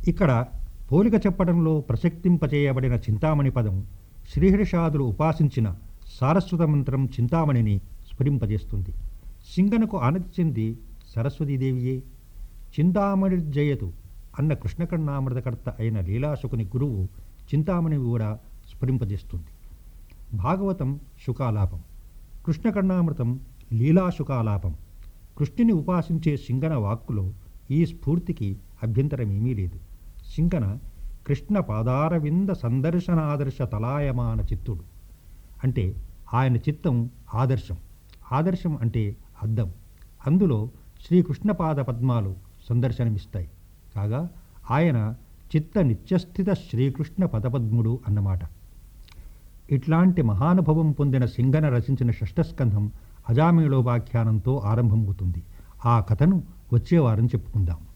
ఇక్కడ పోలిక చెప్పడంలో ప్రసక్తింపచేయబడిన చింతామణి పదం శ్రీహర్షాదులు ఉపాసించిన సారస్వత మంత్రం చింతామణిని స్ఫురింపజేస్తుంది సింగనకు ఆనతి చెంది సరస్వతీదేవియే చింతామణిర్జయతు అన్న కృష్ణకర్ణామృతకర్త అయిన లీలాశుకుని గురువు చింతామణి కూడా స్ఫురింపజేస్తుంది భాగవతం శుకాలాపం కృష్ణకర్ణామృతం లీలాశుకాలాపం కృష్ణుని ఉపాసించే సింగన వాక్కులో ఈ స్ఫూర్తికి అభ్యంతరమేమీ లేదు సింగన కృష్ణ పాదారవింద సందర్శనాదర్శ తలాయమాన చిత్తుడు అంటే ఆయన చిత్తం ఆదర్శం ఆదర్శం అంటే అద్దం అందులో శ్రీకృష్ణపాద పద్మాలు సందర్శనమిస్తాయి కాగా ఆయన చిత్త నిత్యస్థిత శ్రీకృష్ణ పదపద్ముడు అన్నమాట ఇట్లాంటి మహానుభవం పొందిన సింగన రచించిన షష్ఠస్కంధం అజామేళోపాఖ్యానంతో ఆరంభమవుతుంది ఆ కథను వచ్చే వారం చెప్పుకుందాం